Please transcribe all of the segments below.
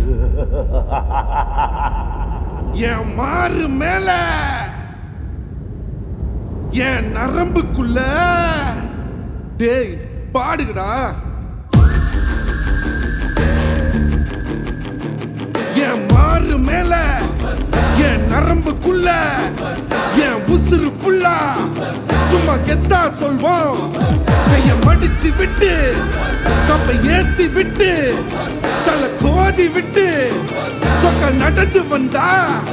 என் மாறு மேல என் நரம்புக்குள்ள டேய் பாடுங்கடா என் மாறு மேல என் நரம்புக்குள்ள என் உசுறு ஃபுல்லா சும்மா கெத்தா சொல்வோம் கைய மடிச்சு விட்டு கப்பை ஏத்தி விட்டு தலை கோதி விட்டு சொக்க நடந்து வந்தா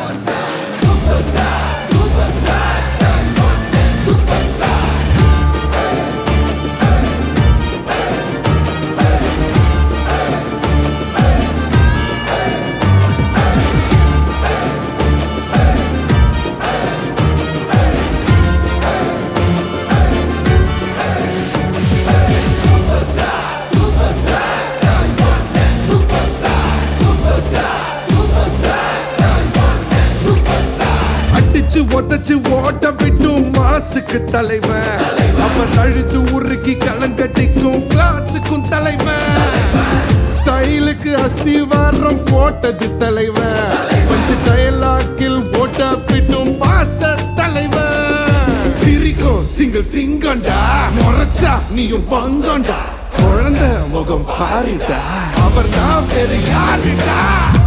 அடிச்சு உதச்சு ஓட்ட விட்டும் மாசுக்கு தலைவன் அவர் அழுது உருக்கி கலங்கட்டிக்கும் கிளாஸுக்கும் தலைவன் ஸ்டைலுக்கு அஸ்திவாரம் போட்டது தலைவன் பஞ்சு டயலாக்கில் ஓட்ட விட்டும் பாச தலைவன் சிரிக்கும் சிங்கிள் சிங்கண்டா முறைச்சா நீயும் பங்கண்டா குழந்தை முகம் பாருடா அவர் தான் வேறு யாருடா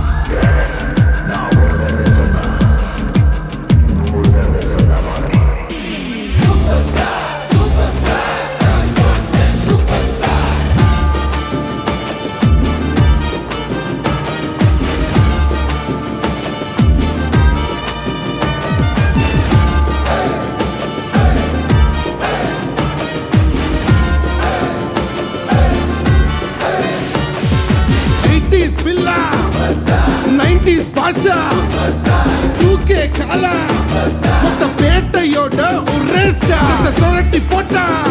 eighties Billa nineties Baasha two K Kaala மொத்த பேட்டையோட ஒரு ஸ்டார் சுரட்டி போட்டா